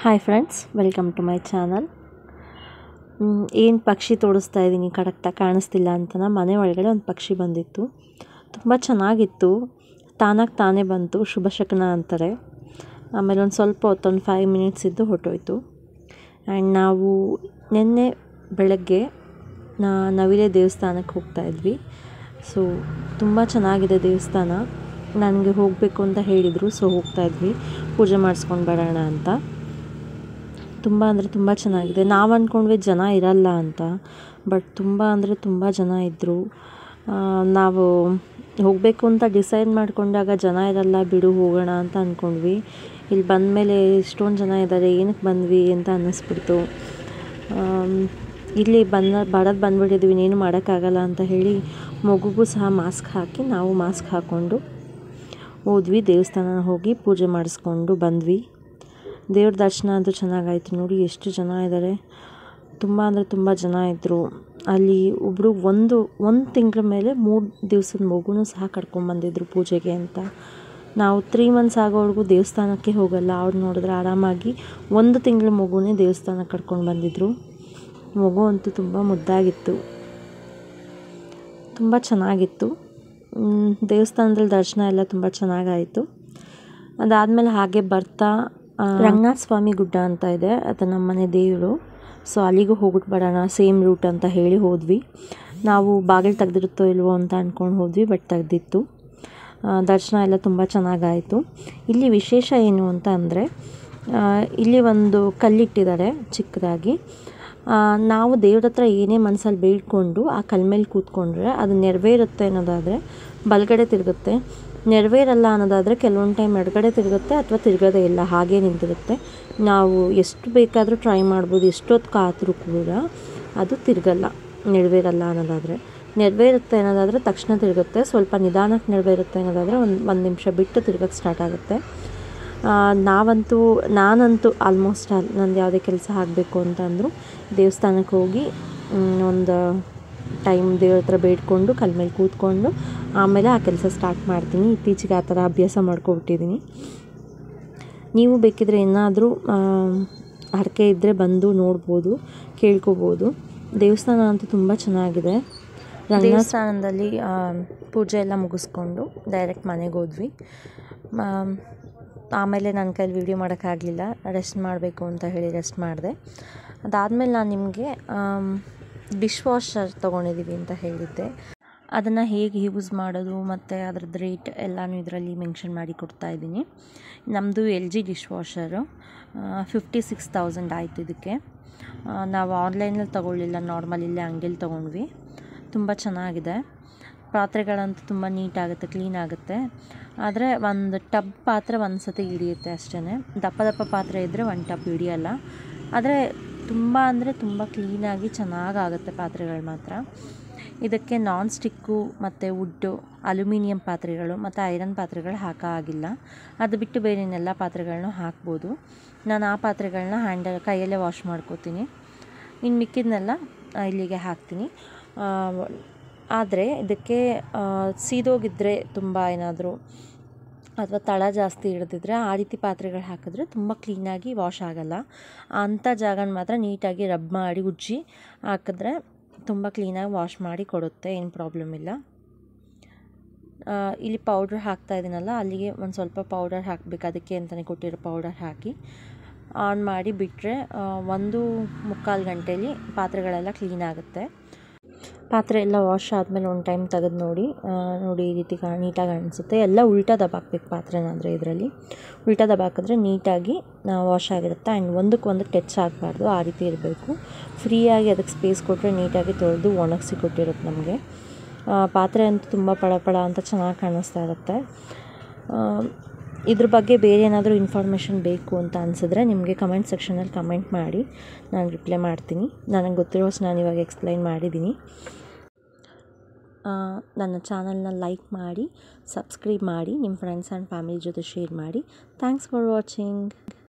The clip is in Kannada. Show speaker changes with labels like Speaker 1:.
Speaker 1: hi friends welcome to my channel ಏನು ಪಕ್ಷಿ ತೋರಿಸ್ತಾ ಇದ್ದೀನಿ ಕರೆಕ್ಟಾಗಿ ಕಾಣಿಸ್ತಿಲ್ಲ ಅಂತನ ಮನೆ ಒಳಗಡೆ ಒಂದು ಪಕ್ಷಿ ಬಂದಿತ್ತು ತುಂಬ ಚೆನ್ನಾಗಿತ್ತು ತಾನಾಗಿ ತಾನೇ ಬಂತು ಶುಭ ಶಕನ ಅಂತಾರೆ ಆಮೇಲೆ ಒಂದು ಸ್ವಲ್ಪ ಹೊತ್ತು ಒಂದು ಫೈವ್ ಮಿನಿಟ್ಸ್ ಇದ್ದು ಹೊರಟೋಯ್ತು ಆ್ಯಂಡ್ ನಾವು ನಿನ್ನೆ ಬೆಳಗ್ಗೆ ನಾ ನವಿಲೆ ದೇವಸ್ಥಾನಕ್ಕೆ ಹೋಗ್ತಾ ಇದ್ವಿ ಸೊ ತುಂಬ ಚೆನ್ನಾಗಿದೆ ದೇವಸ್ಥಾನ ನನಗೆ ಹೋಗಬೇಕು ಅಂತ ಹೇಳಿದರು ಸೊ ಹೋಗ್ತಾ ಇದ್ವಿ ಪೂಜೆ ಮಾಡಿಸ್ಕೊಂಡು ಬರೋಣ ಅಂತ ತುಂಬ ಅಂದರೆ ತುಂಬ ಚೆನ್ನಾಗಿದೆ ನಾವು ಅಂದ್ಕೊಂಡ್ವಿ ಜನ ಇರಲ್ಲ ಅಂತ ಬಟ್ ತುಂಬ ಅಂದರೆ ತುಂಬ ಜನ ಇದ್ದರು ನಾವು ಹೋಗಬೇಕು ಅಂತ ಡಿಸೈಡ್ ಮಾಡಿಕೊಂಡಾಗ ಜನ ಇರಲ್ಲ ಬಿಡು ಹೋಗೋಣ ಅಂತ ಅಂದ್ಕೊಂಡ್ವಿ ಇಲ್ಲಿ ಬಂದಮೇಲೆ ಇಷ್ಟೊಂದು ಜನ ಇದ್ದಾರೆ ಏನಕ್ಕೆ ಬಂದ್ವಿ ಅಂತ ಅನ್ನಿಸ್ಬಿಡ್ತು ಇಲ್ಲಿ ಬಂದ ಬರೋದು ಬಂದ್ಬಿಟ್ಟಿದ್ವಿ ಇನ್ನೇನು ಮಾಡೋಕ್ಕಾಗಲ್ಲ ಅಂತ ಹೇಳಿ ಮಗುಗೂ ಸಹ ಮಾಸ್ಕ್ ಹಾಕಿ ನಾವು ಮಾಸ್ಕ್ ಹಾಕ್ಕೊಂಡು ಹೋದ್ವಿ ದೇವಸ್ಥಾನ ಹೋಗಿ ಪೂಜೆ ಮಾಡಿಸ್ಕೊಂಡು ಬಂದ್ವಿ ದೇವ್ರ ದರ್ಶನ ಅಂತೂ ಚೆನ್ನಾಗಾಯ್ತು ನೋಡಿ ಎಷ್ಟು ಜನ ಇದ್ದಾರೆ ತುಂಬ ಅಂದರೆ ತುಂಬ ಜನ ಇದ್ದರು ಅಲ್ಲಿ ಒಬ್ಬರು ಒಂದು ಒಂದು ತಿಂಗಳ ಮೇಲೆ ಮೂರು ದಿವ್ಸದ ಮಗುನೂ ಸಹ ಕರ್ಕೊಂಬಂದಿದ್ರು ಪೂಜೆಗೆ ಅಂತ ನಾವು ತ್ರೀ ಮಂತ್ಸ್ ಆಗೋವರೆಗೂ ದೇವಸ್ಥಾನಕ್ಕೆ ಹೋಗಲ್ಲ ಅವ್ರು ನೋಡಿದ್ರೆ ಆರಾಮಾಗಿ ಒಂದು ತಿಂಗಳ ಮಗುನೇ ದೇವಸ್ಥಾನಕ್ಕೆ ಕರ್ಕೊಂಡು ಬಂದಿದ್ರು ಮಗು ಅಂತೂ ತುಂಬ ಮುದ್ದಾಗಿತ್ತು ತುಂಬ ಚೆನ್ನಾಗಿತ್ತು ದೇವಸ್ಥಾನದಲ್ಲಿ ದರ್ಶನ ಎಲ್ಲ ತುಂಬ ಚೆನ್ನಾಗಾಯಿತು ಅದಾದಮೇಲೆ ಹಾಗೆ ಬರ್ತಾ ರಂಗನಾಥ ಸ್ವಾಮಿ ಗುಡ್ಡ ಅಂತ ಇದೆ ಅದು ನಮ್ಮ ಮನೆ ದೇವರು ಸೊ ಅಲ್ಲಿಗೂ ಹೋಗ್ಬಿಟ್ಟು ಬರೋಣ ಸೇಮ್ ರೂಟ್ ಅಂತ ಹೇಳಿ ಹೋದ್ವಿ ನಾವು ಬಾಗಿಲು ತೆಗ್ದಿರುತ್ತೋ ಇಲ್ವೋ ಅಂತ ಅಂದ್ಕೊಂಡು ಹೋದ್ವಿ ಬಟ್ ತೆಗ್ದಿತ್ತು ದರ್ಶನ ಎಲ್ಲ ತುಂಬ ಚೆನ್ನಾಗಾಯಿತು ಇಲ್ಲಿ ವಿಶೇಷ ಏನು ಅಂತ ಅಂದರೆ ಇಲ್ಲಿ ಒಂದು ಕಲ್ಲಿಟ್ಟಿದ್ದಾರೆ ಚಿಕ್ಕದಾಗಿ ನಾವು ದೇವ್ರ ಹತ್ರ ಏನೇ ಮನಸ್ಸಲ್ಲಿ ಬೇಡ್ಕೊಂಡು ಆ ಕಲ್ ಮೇಲೆ ಕೂತ್ಕೊಂಡ್ರೆ ಅದು ನೆರವೇರುತ್ತೆ ಅನ್ನೋದಾದರೆ ಬಲಗಡೆ ತಿರುಗುತ್ತೆ ನೆರವೇರಲ್ಲ ಅನ್ನೋದಾದರೆ ಕೆಲವೊಂದು ಟೈಮ್ ಎಡಗಡೆ ತಿರುಗುತ್ತೆ ಅಥವಾ ತಿರುಗೋದೇ ಇಲ್ಲ ಹಾಗೇ ನಿಂತಿರುತ್ತೆ ನಾವು ಎಷ್ಟು ಬೇಕಾದರೂ ಟ್ರೈ ಮಾಡ್ಬೋದು ಎಷ್ಟೊತ್ತು ಕಾದರೂ ಕೂಡ ಅದು ತಿರುಗಲ್ಲ ನೆರವೇರಲ್ಲ ಅನ್ನೋದಾದರೆ ನೆರವೇರುತ್ತೆ ಅನ್ನೋದಾದರೆ ತಕ್ಷಣ ತಿರುಗುತ್ತೆ ಸ್ವಲ್ಪ ನಿಧಾನಕ್ಕೆ ನೆರವೇರುತ್ತೆ ಅನ್ನೋದಾದರೆ ಒಂದು ಒಂದು ನಿಮಿಷ ಬಿಟ್ಟು ತಿರುಗಕ್ಕೆ ಸ್ಟಾರ್ಟ್ ಆಗುತ್ತೆ ನಾವಂತೂ ನಾನಂತೂ ಆಲ್ಮೋಸ್ಟ್ ಆಲ್ ನಂದು ಯಾವುದೇ ಕೆಲಸ ಆಗಬೇಕು ಅಂತ ಅಂದರು ದೇವಸ್ಥಾನಕ್ಕೆ ಹೋಗಿ ಒಂದು ಟೈಮ್ ದೇವ್ರ ಹತ್ರ ಬೇಡ್ಕೊಂಡು ಕಲ್ ಮೇಲೆ ಕೂತ್ಕೊಂಡು ಆಮೇಲೆ ಆ ಕೆಲಸ ಸ್ಟಾರ್ಟ್ ಮಾಡ್ತೀನಿ ಇತ್ತೀಚೆಗೆ ಆ ಥರ ಅಭ್ಯಾಸ ಮಾಡ್ಕೊಬಿಟ್ಟಿದ್ದೀನಿ ನೀವು ಬೇಕಿದ್ರೆ ಏನಾದರೂ ಹರಕೆ ಇದ್ದರೆ ಬಂದು ನೋಡ್ಬೋದು ಕೇಳ್ಕೊಬೋದು ದೇವಸ್ಥಾನ ಅಂತೂ ತುಂಬ ಚೆನ್ನಾಗಿದೆ ದೇವಸ್ಥಾನದಲ್ಲಿ ಪೂಜೆ ಎಲ್ಲ ಮುಗಿಸ್ಕೊಂಡು ಡೈರೆಕ್ಟ್ ಮನೆಗೆ ಹೋದ್ವಿ ಆಮೇಲೆ ನನ್ನ ಕೈಲಿ ವೀಡಿಯೋ ಮಾಡೋಕ್ಕಾಗಲಿಲ್ಲ ರೆಸ್ಟ್ ಮಾಡಬೇಕು ಅಂತ ಹೇಳಿ ರೆಸ್ಟ್ ಮಾಡಿದೆ ಅದಾದಮೇಲೆ ನಾನು ನಿಮಗೆ ಡಿಶ್ ವಾಷರ್ ತೊಗೊಂಡಿದ್ದೀವಿ ಅಂತ ಹೇಳಿದ್ದೆ ಅದನ್ನು ಹೇಗೆ ಯೂಸ್ ಮಾಡೋದು ಮತ್ತು ಅದ್ರದ್ದು ರೇಟ್ ಎಲ್ಲನೂ ಇದರಲ್ಲಿ ಮೆನ್ಷನ್ ಮಾಡಿ ಕೊಡ್ತಾ ಇದ್ದೀನಿ ನಮ್ಮದು L G dishwasher fifty six thousand ಆಯಿತು ಇದಕ್ಕೆ ನಾವು ಆನ್ಲೈನಲ್ಲಿ ತೊಗೊಳ್ಳಿಲ್ಲ ನಾರ್ಮಲ್ ಇಲ್ಲೇ ಅಂಗಡಿಲಿ ತೊಗೊಂಡ್ವಿ ತುಂಬ ಚೆನ್ನಾಗಿದೆ ಪಾತ್ರೆಗಳಂತೂ ತುಂಬ ನೀಟಾಗುತ್ತೆ ಕ್ಲೀನ್ ಆಗುತ್ತೆ ಆದರೆ ಒಂದು ಟಬ್ ಪಾತ್ರೆ ಒಂದು ಸತಿ ಹಿಡಿಯುತ್ತೆ ಅಷ್ಟೇ ದಪ್ಪ ದಪ್ಪ ಪಾತ್ರೆ ಇದ್ದರೆ ಒಂದು ಟಬ್ ಹಿಡಿಯಲ್ಲ ಆದರೆ ತುಂಬ ಅಂದರೆ ತುಂಬ ಕ್ಲೀನಾಗಿ ಚೆನ್ನಾಗಾಗುತ್ತೆ ಪಾತ್ರೆಗಳು ಮಾತ್ರ ಇದಕ್ಕೆ ನಾನ್ ಸ್ಟಿಕ್ಕು ಮತ್ತು ವುಡ್ಡು ಅಲ್ಯೂಮಿನಿಯಂ ಪಾತ್ರೆಗಳು ಮತ್ತು ಐರನ್ ಪಾತ್ರೆಗಳು ಹಾಕೋ ಆಗಿಲ್ಲ ಅದು ಬಿಟ್ಟು ಬೇರೆನೆಲ್ಲ ಪಾತ್ರೆಗಳನ್ನೂ ಹಾಕ್ಬೋದು ನಾನು ಆ ಪಾತ್ರೆಗಳನ್ನ ಹ್ಯಾಂಡಲ್ ಕೈಯಲ್ಲೇ ವಾಶ್ ಮಾಡ್ಕೋತೀನಿ ಇನ್ನು ಮಿಕ್ಕಿದ್ನೆಲ್ಲ ಇಲ್ಲಿಗೆ ಹಾಕ್ತೀನಿ ಆದರೆ ಇದಕ್ಕೆ ಸೀದೋಗಿದ್ದರೆ ತುಂಬ ಏನಾದರೂ ಅಥವಾ ತಳ ಜಾಸ್ತಿ ಹಿಡಿದಿದ್ರೆ ಆ ರೀತಿ ಪಾತ್ರೆಗಳು ಹಾಕಿದ್ರೆ ತುಂಬ ಕ್ಲೀನಾಗಿ ವಾಶ್ ಆಗೋಲ್ಲ ಅಂಥ ಜಾಗನ ಮಾತ್ರ ನೀಟಾಗಿ ರಬ್ ಮಾಡಿ ಉಜ್ಜಿ ಹಾಕಿದ್ರೆ ತುಂಬ ಕ್ಲೀನಾಗಿ ವಾಶ್ ಮಾಡಿ ಕೊಡುತ್ತೆ ಏನು ಪ್ರಾಬ್ಲಮ್ ಇಲ್ಲ ಇಲ್ಲಿ ಪೌಡ್ರ್ ಹಾಕ್ತಾ ಇದ್ದೀನಲ್ಲ ಅಲ್ಲಿಗೆ ಒಂದು ಸ್ವಲ್ಪ ಪೌಡರ್ ಹಾಕಬೇಕು ಅದಕ್ಕೆ ಅಂತಲೇ ಕೊಟ್ಟಿರೋ ಪೌಡರ್ ಹಾಕಿ ಆನ್ ಮಾಡಿ ಬಿಟ್ಟರೆ ಒಂದು ಮುಕ್ಕಾಲು ಗಂಟೆಯಲ್ಲಿ ಪಾತ್ರೆಗಳೆಲ್ಲ ಕ್ಲೀನ್ ಆಗುತ್ತೆ ಪಾತ್ರೆ ಎಲ್ಲ ವಾಶ್ ಆದಮೇಲೆ ಒಂದು ಟೈಮ್ ತೆಗೆದು ನೋಡಿ ನೋಡಿ ಈ ರೀತಿ ನೀಟಾಗಿ ಅನಿಸುತ್ತೆ ಎಲ್ಲ ಉಲ್ಟಾ ದಬಾಕ್ಬೇಕು ಪಾತ್ರೆನಾದರೆ ಇದರಲ್ಲಿ ಉಲ್ಟಾ ದಬಾಕಿದ್ರೆ ನೀಟಾಗಿ ವಾಶ್ ಆಗಿರುತ್ತೆ ಆ್ಯಂಡ್ ಒಂದಕ್ಕೆ ಒಂದು ಟಚ್ ಆಗಬಾರ್ದು ಆ ರೀತಿ ಇರಬೇಕು ಫ್ರೀಯಾಗಿ ಅದಕ್ಕೆ ಸ್ಪೇಸ್ ಕೊಟ್ಟರೆ ನೀಟಾಗಿ ತೊಳೆದು ಒಣಗಿಸಿ ಕೊಟ್ಟಿರುತ್ತೆ ನಮಗೆ ಪಾತ್ರೆ ಅಂತೂ ತುಂಬ ಪಳಪಳ ಅಂತ ಚೆನ್ನಾಗಿ ಕಾಣಿಸ್ತಾ ಇರುತ್ತೆ ಇದ್ರ ಬಗ್ಗೆ ಬೇರೆ ಏನಾದರೂ ಇನ್ಫಾರ್ಮೇಷನ್ ಬೇಕು ಅಂತ ಅನಿಸಿದ್ರೆ ನಿಮಗೆ ಕಮೆಂಟ್ ಸೆಕ್ಷನಲ್ಲಿ ಕಮೆಂಟ್ ಮಾಡಿ ನಾನು ರಿಪ್ಲೈ ಮಾಡ್ತೀನಿ ನನಗೆ ಗೊತ್ತಿರೋಷ್ಟು ನಾನು ಇವಾಗ ಎಕ್ಸ್ಪ್ಲೈನ್ ಮಾಡಿದ್ದೀನಿ ನನ್ನ ಚಾನಲ್ನ ಲೈಕ್ ಮಾಡಿ ಸಬ್ಸ್ಕ್ರೈಬ್ ಮಾಡಿ ನಿಮ್ಮ ಫ್ರೆಂಡ್ಸ್ ಆ್ಯಂಡ್ ಫ್ಯಾಮಿಲಿ ಜೊತೆ ಶೇರ್ ಮಾಡಿ ಥ್ಯಾಂಕ್ಸ್ ಫಾರ್ ವಾಚಿಂಗ್